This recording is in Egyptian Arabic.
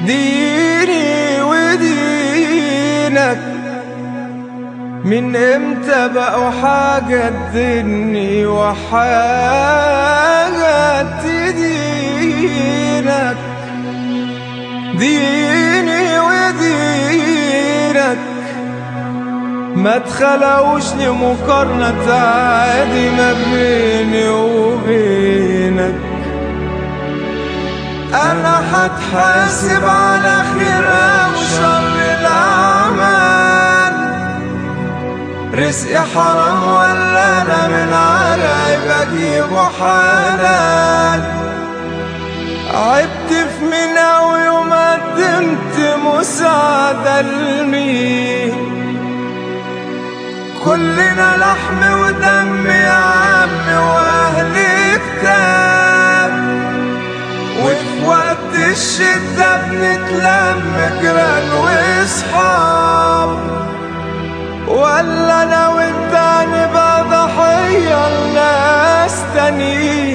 ديني ودينك من امتى بقوا حاجة تدني وحاجة تدينك ديني ودينك ما تخلوش لمقارنة عادي ما بيني وبينك انا هتحاسب على خير او شر الاعمال رزقي حرام ولا انا من عرق بجيبه حلال عبت في مناوي وما قدمت مساعدة لمين كلنا لحم ودم يا عم واهل كتاب وفي وقت الشدة بنتلم جيران واصحاب ولا انا وانت هنبقى ضحية لناس تانيين